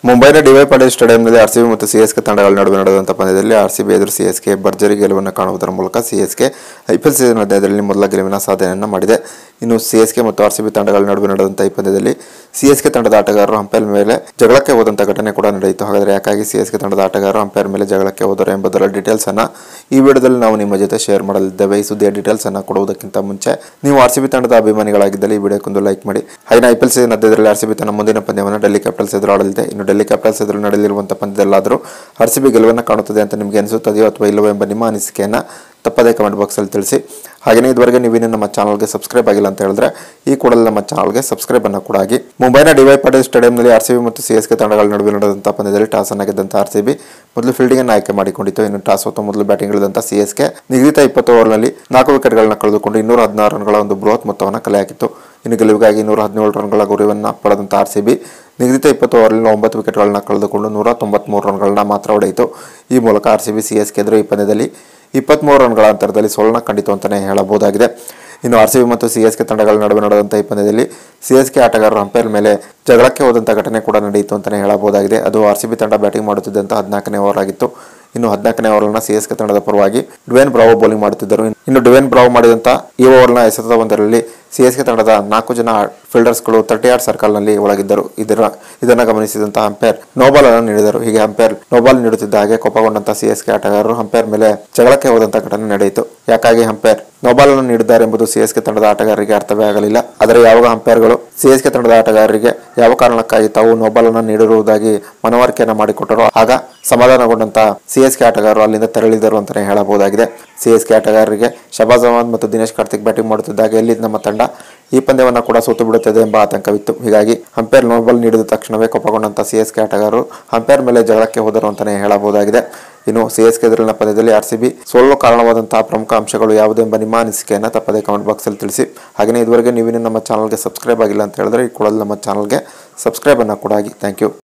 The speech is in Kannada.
ಮುಂಬೈನ ಡಿವೈ ಪಾಟೀಲ್ ಸ್ಟೇಡಿಯಂನಲ್ಲಿ ಆರ್ಸಿಬಿ ಮತ್ತು ಸಿಎಸ್ಕೆ ತಂಡಗಳ ನಡುವೆ ನಡೆದಂಥ ಪಂದ್ಯದಲ್ಲಿ ಆರ್ಸಿಬಿ ಎದುರು ಸಿಎಸ್ಕೆ ಭರ್ಜರಿ ಗೆಲುವನ್ನು ಕಾಣುವುದರ ಮೂಲಕ ಸಿಎಸ್ಕೆ ಐಪಿಎಲ್ ಸೀಸನ್ ಅಧ್ಯಾಯದಲ್ಲಿ ಮೊದಲ ಗೆಲುವಿನ ಸಾಧನೆಯನ್ನು ಮಾಡಿದೆ ಇನ್ನು ಸಿಎಸ್ಕೆ ಮತ್ತು ಆರ್ಸಿಬಿ ತಂಡಗಳ ನಡುವೆ ನಡೆದಂಥ ಈ ಪಂದ್ಯದಲ್ಲಿ ಸಿಎಸ್ಕೆ ತಂಡದ ಆಟಗಾರರು ಅಂಪೈರ್ ಮೇಲೆ ಜಗಳಕ್ಕೆ ಹೋದಂಥ ಘಟನೆ ಕೂಡ ನಡೆಯಿತು ಹಾಗಾದರೆ ಯಾಕಾಗಿ ಸಿಎಸ್ಕೆ ತಂಡದ ಆಟಗಾರರು ಅಂಪೈರ್ ಮೇಲೆ ಜಗಳಕ್ಕೆ ಹೋದರು ಎಂಬುದರ ಡೀಟೇಲ್ಸ್ ಅನ್ನ ಈ ವಿಡಿಯೋದಲ್ಲಿ ನಾವು ನಿಮ್ಮ ಜೊತೆ ಶೇರ್ ಮಾಡಲಿದ್ದೇವೆ ಈ ಸುದ್ದಿಯ ಡೀಟೇಲ್ಸ್ ಅನ್ನ ಕೊಡುವುದಕ್ಕಿಂತ ಮುಂಚೆ ನೀವು ಆರ್ಸಿಬಿ ತಂಡದ ಅಭಿಮಾನಿಗಳಾಗಿದ್ದಲ್ಲಿ ಈ ವಿಡಿಯೋಕ್ಕೊಂದು ಲೈಕ್ ಮಾಡಿ ಹಾಗೆ ಐಪಿಎಲ್ ಸೀಸನ್ ಅಧ್ಯದಲ್ಲಿ ಆರ್ಸಿಬಿ ತನ್ನ ಮುಂದಿನ ಪಂದ್ಯವನ್ನು ಡೆಲ್ಲಿ ಕ್ಯಾಪಿಟಲ್ಸ್ ಎದುರು ಆಡಲಿದೆ ಇನ್ನು ಡೆಲ್ಲಿ ಕ್ಯಾಪಿಟಲ್ಸ್ ಎದುರು ನಡೆಯಲಿರುವಂತಹ ಪಂದ್ಯದಲ್ಲಾದರೂ ಆರ್ಸಿಬಿ ಗೆಲುವನ್ನು ಕಾಣುತ್ತದೆ ಅಂತ ನಿಮಗೆ ಅನಿಸುತ್ತದೆಯೋ ಅಥವಾ ಇಲ್ಲವೋ ಎಂಬ ನಿಮ್ಮ ಅನಿಸಿಕೆಯನ್ನು ತಪ್ಪದೇ ಕಮೆಂಟ್ ಬಾಕ್ಸಲ್ಲಿ ತಿಳಿಸಿ ಹಾಗೆಯೇ ಇದುವರೆಗೆ ನೀವೇನು ನಮ್ಮ ಚಾನಲ್ಗೆ ಸಬ್ಸ್ಕ್ರೈಬ್ ಆಗಿಲ್ಲ ಅಂತ ಹೇಳಿದ್ರೆ ಈ ಕೂಡಲೇ ನಮ್ಮ ಚಾನಲ್ಗೆ ಸಬ್ಸ್ಕ್ರೈಬ್ ಅನ್ನು ಕೂಡ ಆಗಿ ಮುಂಬೈನ ಡಿವೈ ಪಾಟೀಲ್ ಸ್ಟೇಡಿಯಂನಲ್ಲಿ ಆರ್ಸಿಬಿ ಮತ್ತು ಸಿಎಸ್ಕೆ ತಂಡಗಳ ನಡುವೆ ನಡೆದಂಥ ಪಂದ್ಯದಲ್ಲಿ ಟಾಸ್ ಅನ್ನು ಗೆದ್ದಂಥ ಆರ್ಸಿಬಿ ಮೊದಲು ಫೀಲ್ಡಿಂಗ್ ಅನ್ನು ಆಯ್ಕೆ ಮಾಡಿಕೊಂಡಿತ್ತು ಇನ್ನು ಟಾಸ್ ಹೊತ್ತು ಮೊದಲು ಬ್ಯಾಟಿಂಗ್ ಇಳಿದಂಥ ಸಿಎಸ್ಕೆ ನಿಗದಿತ ಇಪ್ಪತ್ತು ಓವರ್ನಲ್ಲಿ ನಾಲ್ಕು ವಿಕೆಟ್ಗಳನ್ನ ಕಳೆದುಕೊಂಡು ಇನ್ನೂರ ಹದಿನಾರು ರನ್ಗಳ ಒಂದು ಬೃಹತ್ ಮೊತ್ತವನ್ನು ಕಲೆ ಹಾಕಿತ್ತು ಇನ್ನು ಗೆಲುವಿಗಾಗಿ ನೂರ ಹದಿನೇಳು ರನ್ಗಳ ಗುರಿಯನ್ನು ಪಡೆದಂಥ ಆರ್ಸಿಬಿ ನಿಗದಿತ ಇಪ್ಪತ್ತು ಓವರ್ನಲ್ಲಿ ಒಂಬತ್ತು ವಿಕೆಟ್ಗಳನ್ನ ಕಳೆದುಕೊಂಡು ನೂರ ತೊಂಬತ್ಮೂರು ರನ್ಗಳನ್ನ ಮಾತ್ರ ಹೊಡೆಯಿತು ಈ ಮೂಲಕ ಆರ್ಸಿಬಿ ಸಿಎಸ್ಕೆ ಎದುರು ಈ ಪಂದ್ಯದಲ್ಲಿ ಇಪ್ಪತ್ತ್ಮೂರು ರನ್ಗಳ ಅಂತರದಲ್ಲಿ ಸೋಲನ್ನ ಕಂಡಿತು ಅಂತಲೇ ಹೇಳಬಹುದಾಗಿದೆ ಇನ್ನು ಆರ್ ಸಿ ಬಿ ಮತ್ತು ಸಿ ಎಸ್ ಕೆ ತಂಡಗಳ ನಡುವೆ ನಡೆದಂಥ ಈ ಪಂದ್ಯದಲ್ಲಿ ಸಿ ಎಸ್ ಕೆ ಆಟಗಾರರು ಅಂಪೈರ್ ಮೇಲೆ ಜಗಳಕ್ಕೆ ಹೋದಂಥ ಘಟನೆ ಕೂಡ ನಡೆಯಿತು ಅಂತಲೇ ಹೇಳಬಹುದಾಗಿದೆ ಅದು ಆರ್ ಸಿ ಬಿ ತಂಡ ಬ್ಯಾಟಿಂಗ್ ಮಾಡುತ್ತಿದ್ದಂಥ ಹದಿನಾಲ್ಕನೇ ಓವರ್ ಆಗಿತ್ತು ಇನ್ನು ಹದಿನಾಲ್ಕನೇ ಓವರ್ನ ಸಿ ಎಸ್ ಕೆ ತಂಡದ ಪರವಾಗಿ ಡುವೆನ್ ಬ್ರಾವೋ ಬೌಲಿಂಗ್ ಮಾಡುತ್ತಿದ್ದರು ಇನ್ನು ಡುವೆನ್ ಬ್ರಾವೋ ಮಾಡಿದಂಥ ಈ ಓವರ್ನ ಎಸೆತ ಒಂದರಲ್ಲಿ ಸಿ ಎಸ್ ಕೆ ತಂಡದ ನಾಲ್ಕು ಜನ ಫೀಲ್ಡರ್ಸ್ಗಳು ತರ್ಟಿ ಆರ್ ಸರ್ಕಲ್ನಲ್ಲಿ ಒಳಗಿದ್ದರು ಇದರ ಇದನ್ನು ಗಮನಿಸಿದಂಥ ಅಂಪೈರ್ ನೋಬಾಲ್ ಅನ್ನು ನೀಡಿದರು ಹೀಗೆ ಅಂಪೈರ್ ನೋಬಾಲ್ ನೀಡುತ್ತಿದ್ದ ಹಾಗೆ ಕೋಪಗೊಂಡಂತ ಸಿ ಎಸ್ ಕೆ ಆಟಗಾರರು ಅಂಪೈರ್ ಮೇಲೆ ಜಗಳಕ್ಕೆ ಹೋದಂಥ ಘಟನೆ ನಡೆಯಿತು ಯಾಕಾಗಿ ಅಂಪೈರ್ ನೋಬಾಲ್ ಅನ್ನು ನೀಡಿದ್ದಾರೆ ಎಂಬುದು ಸಿ ಎಸ್ ಕೆ ತಂಡದ ಆಟಗಾರರಿಗೆ ಅರ್ಥವೇ ಆಗಲಿಲ್ಲ ಆದರೆ ಯಾವಾಗ ಅಂಪೈರ್ಗಳು ಸಿ ಎಸ್ ಕೆ ತಂಡದ ಆಟಗಾರರಿಗೆ ಯಾವ ಕಾರಣಕ್ಕಾಗಿ ತಾವು ನೋಬಾಲ್ ಅನ್ನು ನೀಡಿರುವುದಾಗಿ ಮನವರಿಕೆಯನ್ನು ಮಾಡಿಕೊಟ್ಟರು ಆಗ ಸಮಾಧಾನಗೊಂಡಂತ ಸಿ ಎಸ್ ಕೆ ಆಟಗಾರರು ಅಲ್ಲಿಂದ ತೆರಳಿದರು ಅಂತಲೇ ಹೇಳಬಹುದಾಗಿದೆ ಸಿ ಎಸ್ ಕೆ ಆಟಗಾರರಿಗೆ ಶಬಾಜ್ ಅಹಮದ್ ಮತ್ತು ದಿನೇಶ್ ಕಾರ್ತಿಕ್ ಬ್ಯಾಟಿಂಗ್ ಮಾಡುತ್ತಿದ್ದಾಗ ಎಲ್ಲಿ ನಮ್ಮ ತಂಡ ಈ ಪಂದ್ಯವನ್ನು ಕೂಡ ಸೋತು ಬಿಡುತ್ತದೆ ಎಂಬ ಆತಂಕವಿತ್ತು ಹೀಗಾಗಿ ಅಂಪೈರ್ ನೋಬಲ್ ನೀಡಿದ ತಕ್ಷಣವೇ ಕೋಪಗೊಂಡಂತ ಸಿ ಎಸ್ ಕೆ ಆಟಗಾರರು ಅಂಪೈರ್ ಮೇಲೆ ಜಗಳಕ್ಕೆ ಹೋದರು ಅಂತಲೇ ಹೇಳಬಹುದಾಗಿದೆ ಇನ್ನು ಸಿ ಎಸ್ ಕೆ ಎದುರಿನ ಪಂದ್ಯದಲ್ಲಿ ಆರ್ ಸಿ ಬಿ ಸೋಲಲು ಕಾರಣವಾದಂತಹ ಪ್ರಮುಖ ಅಂಶಗಳು ಯಾವುದೆಂಬ ನಿಮ್ಮ ಅನಿಸಿಕೆಯನ್ನು ತಪ್ಪದೇ ಕಮೆಂಟ್ ಬಾಕ್ಸಲ್ಲಿ ತಿಳಿಸಿ ಹಾಗೆಯೇ ಇದುವರೆಗೆ ನೀವಿನ್ನೂ ನಮ್ಮ ಚಾನಲ್ಗೆ ಸಬ್ಸ್ಕ್ರೈಬ್ ಆಗಿಲ್ಲ ಅಂತ ಹೇಳಿದ್ರೆ ಈ ಕೂಡಲೇ ನಮ್ಮ ಚಾನಲ್ಗೆ ಸಬ್ಸ್ಕ್ರೈಬ್ ಅನ್ನು ಕೂಡ ಆಗಿ ಥ್ಯಾಂಕ್ ಯು